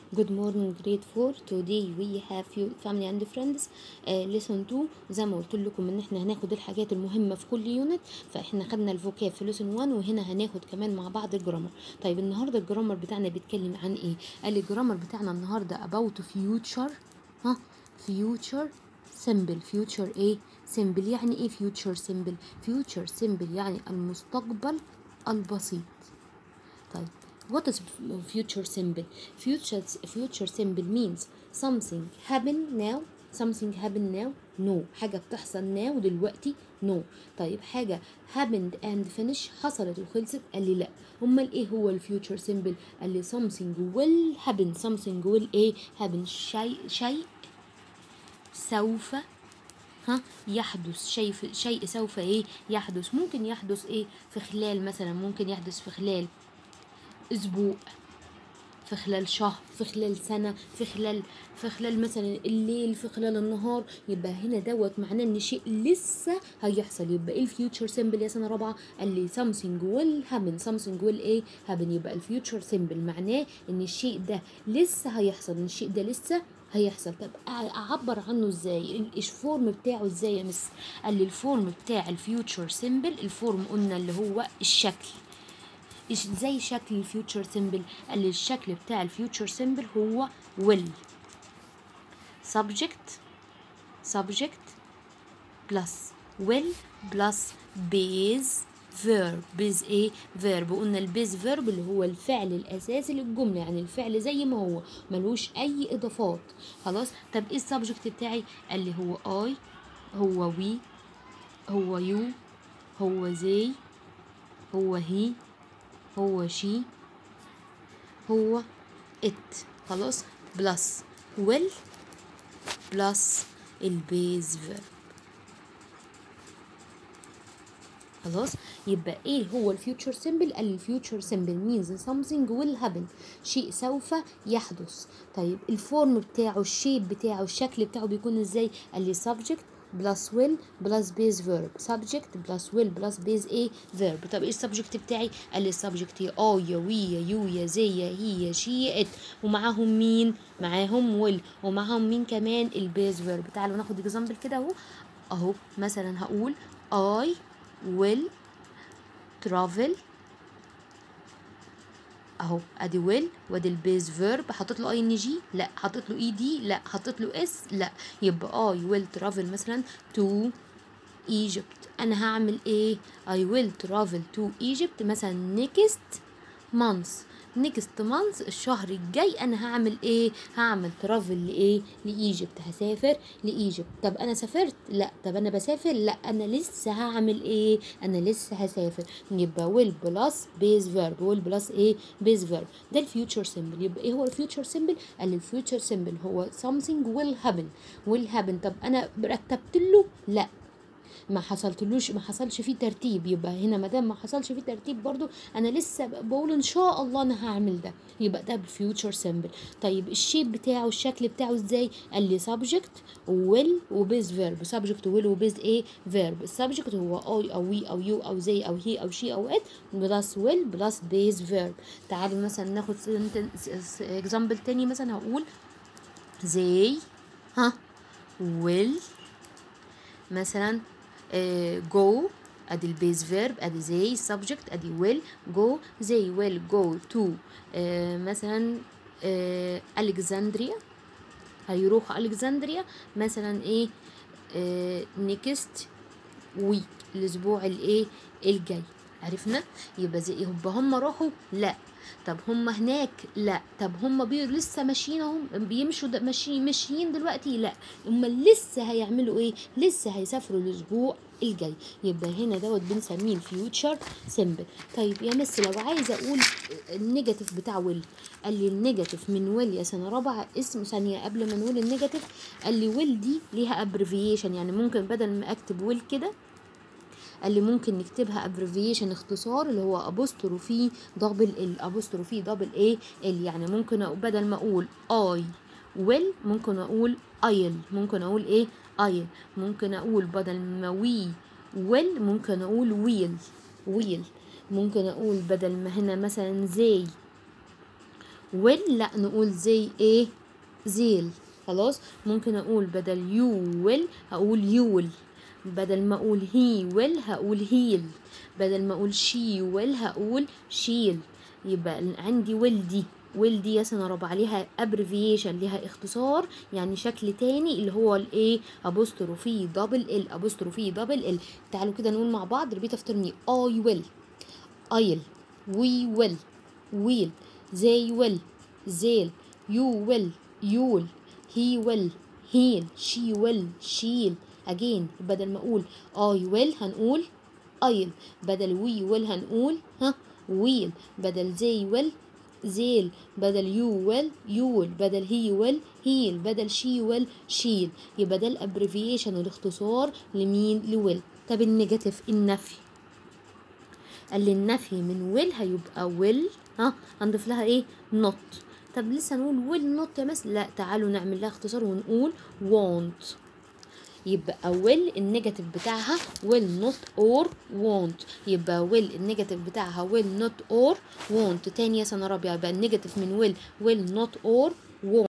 Good morning grade 4 today we have few family and friends uh, listen to زي ما قلت لكم ان احنا هناخد الحاجات المهمة في كل يونت فاحنا خدنا الفوكاب في لسن 1 وهنا هناخد كمان مع بعض الجرامر طيب النهارده الجرامر بتاعنا بيتكلم عن ايه قال لي الجرامر بتاعنا النهارده about future ها future simple future ايه simple يعني ايه future simple future simple يعني المستقبل البسيط طيب what is future simple future future simple means something happen now something happen now no حاجة بتحصل now دلوقتي no طيب حاجة happened and finish حصلت وخلصت قال لي لا امال ايه هو الفيوتشر سيمبل قال لي something will happen something will ايه happen شيء شيء سوف ها يحدث شيء شيء سوف ايه يحدث ممكن يحدث ايه في خلال مثلا ممكن يحدث في خلال اسبوع في خلال شهر في خلال سنة في خلال في خلال مثلا الليل في خلال النهار يبقى هنا دوت معناه ان شيء لسه هيحصل يبقى ايه الفيوتشر سيمبل يا سنة رابعة قال لي something will happen something will ايه happen يبقى الفيوتشر سيمبل معناه ان الشيء ده لسه هيحصل ان الشيء ده لسه هيحصل طب اعبر عنه ازاي الفورم بتاعه ازاي يا مس قال لي الفورم بتاع الفيوتشر سيمبل الفورم قلنا اللي هو الشكل زي شكل الفيوتشر سيمبل قال لي الشكل بتاع الفيوتشر سيمبل هو will subject subject plus will plus base verb base ايه verb قلنا البيز verb اللي هو الفعل الاساسي للجمله يعني الفعل زي ما هو ملوش اي اضافات خلاص طب ايه السبجكت بتاعي قال لي هو I هو we هو you هو they هو he هو شي هو it خلاص بلس will بلس البيز verb خلاص يبقى ايه هو الفيوتشر سيمبل قال الفيوتشر سيمبل means something will happen شيء سوف يحدث طيب الفورم بتاعه الشيب بتاعه الشكل بتاعه بيكون ازاي قال لي subject بلس will بلس base verb subject بلس will بلس base ايه verb طب ايه السبجكت بتاعي قال لي السبجكت يا اه يا وي يا يو يا زي يا هي يا شي يا ات ومعاهم مين معاهم will ومعاهم مين كمان البيز verb تعالوا ناخد اكزامبل كده اهو اهو مثلا هقول I will travel اهو ادي will وادي البيز فيرب حطيت له اي ان جي لا حطيت له اي دي لا حطيت له اس لا يبقى I will travel مثلا to Egypt انا هعمل ايه I will travel to Egypt مثلا next month next month الشهر الجاي انا هعمل ايه هعمل ترافل لايه لايجيبت هسافر لايجيبت طب انا سافرت لا طب انا بسافر لا انا لسه هعمل ايه انا لسه هسافر يبقى will بلس بيز فيرب will بلس ايه بيز فيرب ده الفيوتشر سيمبل يبقى ايه هو الفيوتشر سيمبل قال الفيوتشر سيمبل هو something will happen will happen طب انا رتبت له لا ما حصلتلوش ما حصلش فيه ترتيب يبقى هنا ما دام ما حصلش فيه ترتيب برضو انا لسه بقول ان شاء الله انا هعمل ده يبقى ده بالفيوتشر سيمبل طيب الشيب بتاعه الشكل بتاعه ازاي قال لي سبجكت ويل وبيز فيرب سبجكت ويل وبيز ايه فيرب السبجكت هو اي او وي او يو او زي او هي او شي او ات بلس ويل بلس بيز فيرب تعالوا مثلا ناخد اكزامبل تاني مثلا هقول زي ها ويل مثلا جو ادي البيز فيرب ادي زي subject ادي will go they will go to uh, مثلا الكسندريا uh, هيروحوا الكسندريا مثلا ايه نيكست ويك الاسبوع الايه الجاي عرفنا يبقى زي يبقى هم راحوا لا طب هم هناك لا طب هم بي لسه ماشيين اهم بيمشوا ماشيين ماشيين دلوقتي لا هم لسه هيعملوا ايه لسه هيسافروا الاسبوع الجاي يبقى هنا دوت بنسميه الفيوتشر سيمبل طيب يا مس لو عايزه اقول النيجاتيف بتاع ويل قال لي النيجاتيف من ويل يا سنه رابعه اسم ثانيه قبل ما نقول النيجاتيف قال لي ويل دي ليها ابريفيشن يعني ممكن بدل ما اكتب ويل كده قال لي ممكن نكتبها ابريفيشن اختصار اللي هو ابوستروفي دبل ال ابوستروفي دبل ايه ال يعني ممكن بدل ما اقول اي ويل ممكن اقول ايل ممكن اقول ايه ايل ممكن اقول بدل ما وي ويل ممكن اقول ويل ويل ممكن اقول بدل ما هنا مثلا زي will لا نقول زي ايه زيل خلاص ممكن اقول بدل you will هقول you will بدل ما اقول he will هقول he'll بدل ما اقول she will هقول she'll يبقى عندي will دي will دي يا سنة ربع عليها abbreviation ليها اختصار يعني شكل تاني اللي هو الايه apostrophe double ال apostrophe double ال تعالوا كده نقول مع بعض repeat after me I will I'll we will will they will they'll you will you'll he will he'll she will she'll again بدل ما اقول I will هنقول I'll بدل we will هنقول ها will بدل they will they'll بدل you will you'll بدل he will he'll بدل she will she'll يبقى ده الابريفيشن الاختصار لمين لويل طب النيجاتيف النفي قال لي النفي من will هيبقى will ها هنضيف لها ايه not طب لسه نقول will not يا مس لا تعالوا نعمل لها اختصار ونقول want يبقى will النيجاتيف بتاعها will not or want يبقى will النيجاتيف بتاعها will not or want تاني يا سنة رابعة يبقى النيجاتيف من will will not or want